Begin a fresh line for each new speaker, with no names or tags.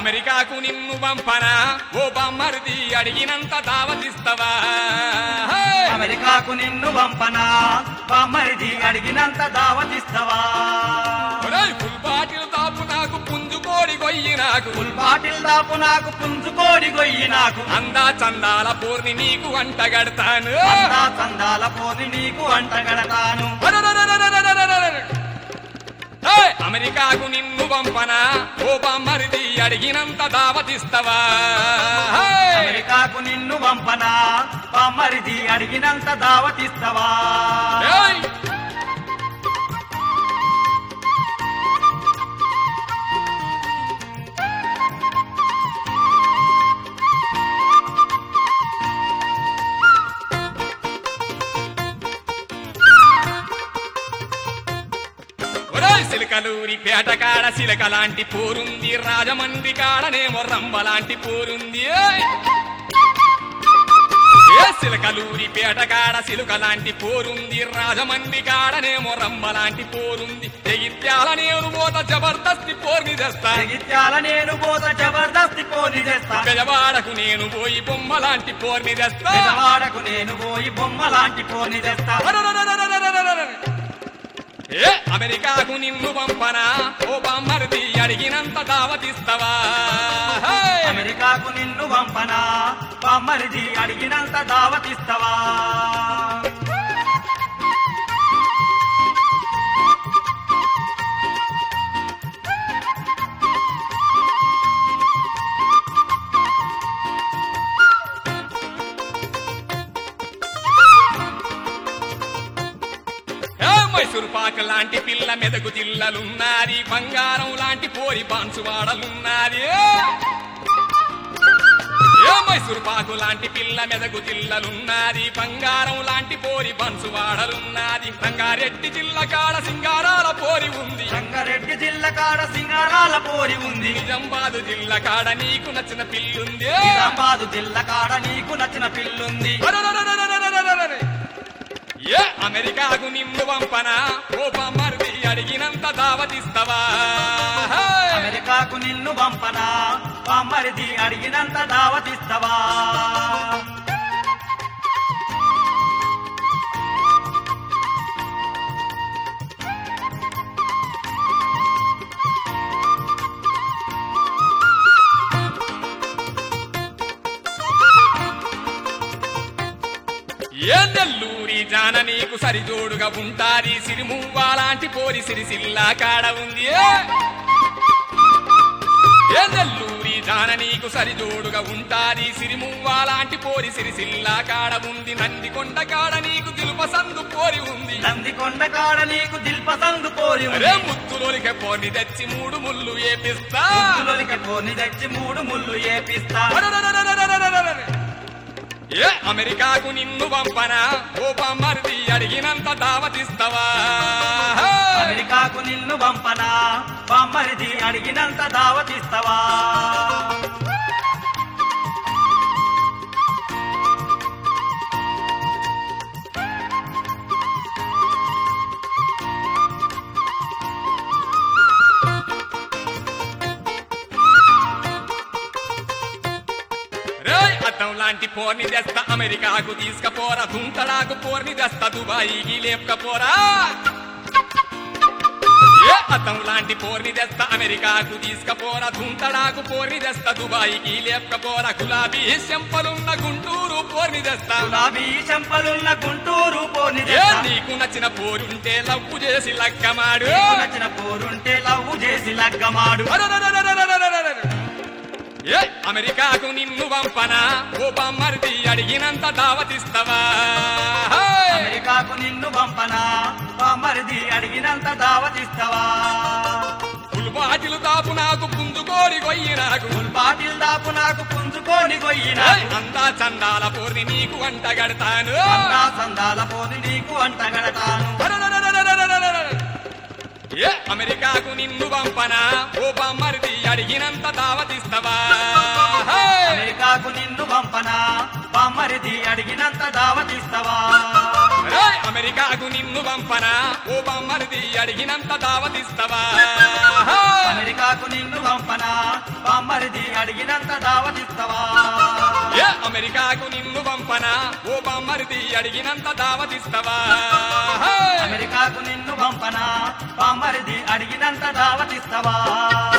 అమెరికాకు నిన్ను పంపనా ఓ బామ్మరిది అడిగినంత దావతిస్తావా హే!
అమెరికాకు నిన్ను పంపనా బామ్మరిది అడిగినంత దావతిస్తావా
ఒరేయ్, ఫుల్ బాటిల్ తాపు నాకు పుంజుకోడి గొయ్యి నాకు
ఫుల్ బాటిల్ దాపు నాకు పుంజుకోడి గొయ్యి నాకు
అందా చందాల పూర్ణి నీకు అంటగడతాను
అంతా చందాల పోని నీకు అంటగడతాను
అరెరెరెరెరెరెరెరెరెరె. హే! అమెరికాకు నిన్ను పంపనా ఓ బామ్మరిది అడిగినంత దావతిస్తావా హే!
అమెరికాకు నిన్ను పంపనా బామ్మరిది అడిగినంత దావతిస్తావా
ఏయ్! ఒరేయ్ సిలకలూరి పేట కాడ సిలక లాంటి పోరుంది రాజమండ్రి కాడనేమో రంబ లాంటి పోరుంది ఏయ్! ఏ సిలకలూరి పేట కాడ సిలుక లాంటి పోరుంది రాజమండ్రి కాడనేమో రంబ లాంటి పోరుంది జగిత్యాల నేను పోత జబర్దస్తి పోర్ని తెస్తా
జగిత్యాల నేను పోత జబర్దస్తి పోని చేస్తా
పెదవాడకు నేను పోయి బొమ్మ లాంటి పోర్ని తెస్తా
పెదవాడకు నేను పోయి బొమ్మ లాంటి పోని తెస్తా
అరెరెరెరెరెరెరెరెరె. ఏ అమెరికాకు నిన్ను పంపనా ఓ బామ్మరిది అడిగినంత దావతిస్తావా హే!
అమెరికాకు నిన్ను పంపనా బామ్మరిది అడిగినంత దావతిస్తావా
ఏ మైసూరు పాక లాంటి పిల్ల మెదకు జిల్లలున్నది బంగారం లాంటి పోరి బాన్సువాడలున్నది ఏ మైసూరు పాకు లాంటి పిల్ల మెదకు జిల్లలున్నది బంగారం లాంటి పోరి బంసువాడలున్నది రంగారెడ్డి జిల్ల కాడ సింగారాల పోరి ఉంది
రంగారెడ్డి జిల్లా కాడ సింగారాల పోరి ఉంది
నిజామాబాదు జిల్ల కాడ నీకు నచ్చిన పిల్లుంది
నిజామాబాదు జిల్లా కాడ నీకు నచ్చిన పిల్లుంది
అరెరెరెరెరెరెరెరెరెరె. ఏ అమెరికాకు నిన్ను పంపనా ఓ బామ్మర్ది అడిగినంత దావతిస్తావా హే!
అమెరికాకు నిన్ను పంపనా బామ్మరిది అడిగినంత దావతిస్తావా
ఏ నెల్లూరి జాన నీకు సరిజోడుగా ఉంటాది సిరిమువ్వ లాంటి పోరి సిరిసిల్లా కాడ ఉంది ఏ! ఏ నెల్లూరి జాన నీకు సరిజోడుగా ఉంటాది సిరిమువ్వ లాంటి పోరి సిరిసిల్లా కాడ ఉంది నందికొండ కాడ నీకు దిలుప సందు పోరి ఉంది
నందికొండ కాడ నీకు దిల్పసందు పోరి
అరే
ఉంది
ముత్తులోలిక పోని తెచ్చి మూడు ముళ్ళు ఏపిస్తా
ముద్దులోనికి పోని తెచ్చి మూడు ముళ్ళు ఏపిస్తా
అరెరెరెరెరెరెరెరెరె. ఏ అమెరికాకు నిన్ను పంపనా ఓ బామ్మర్ది అడిగినంత దావతిస్తావా హే!
అమెరికాకు నిన్ను పంపనా బామ్మరిది అడిగినంత దావతిస్తావా
రేయ్ అద్దం లాంటి పోర్ని తెస్తా అమెరికాకు తీసుకపోరా దుంతడాకు పోర్ని తెస్తా దుబాయికి లేపకపోరా ఏ అద్దం లాంటి పోర్ని తెస్తా అమెరికాకు తీసుకపోరా దుంతడాకు పోర్ని తెస్తా దుబాయికి లేపకపోరా గులాబీ చెంపలున్న గుంటూరు పోర్ని తెస్తా
గులాబీ చెంపలున్న గుంటూరు పోని
ఏ
తెస్తా.
నీకు నచ్చిన పోరుంటే లవ్వు చేసి లక్కమాడు
నీకు నచ్చిన పోరుంటే లవ్వు చేసి లగ్గమాడు
అరెరెరెరెరెరెరెరెరె. ఏ అమెరికాకు నిన్ను పంపనా ఓ బామ్మర్ది అడిగినంత దావతిస్తావా హే!
అమెరికాకు నిన్ను పంపనా బామ్మరిది అడిగినంత దావతిస్తావా
ఫుల్ బాటిల్ తాపు నాకు పుంజుకోడి గొయ్యి నాకు
ఫుల్ బాటిల్ దాపు నాకు పుంజుకొని గొయ్యినా
ఏయ్, అంతా చందాల పూర్ణి నీకు అంటగడతాను
నా సందాల పోని నీకు అంటగడతాను
అరెరెరెరెరెరెరెరెరె. ఏ అమెరికాకు నిన్ను పంపనా ఓ బామ్మర్ది అడిగినంత దావతిస్తావా హే!
అమెరికాకు నిన్ను పంపనా బామ్మరిది అడిగినంత దావతిస్తావా
ఏయ్, అమెరికా అమెరికాకు నిన్ను పంపనా ఓ బొమ్మరిది అడిగినంత దావతిస్తావా
అమెరికాకు నిన్ను పంపనా బామ్మరిది అడిగినంత దావతిస్తావా
ఏ అమెరికాకు నిన్ను పంపనా ఓ బొమ్మరిది అడిగినంత దావతిస్తావా
అమెరికాకు నిన్ను పంపనా బామ్మరిది అడిగినంత దావతిస్తావా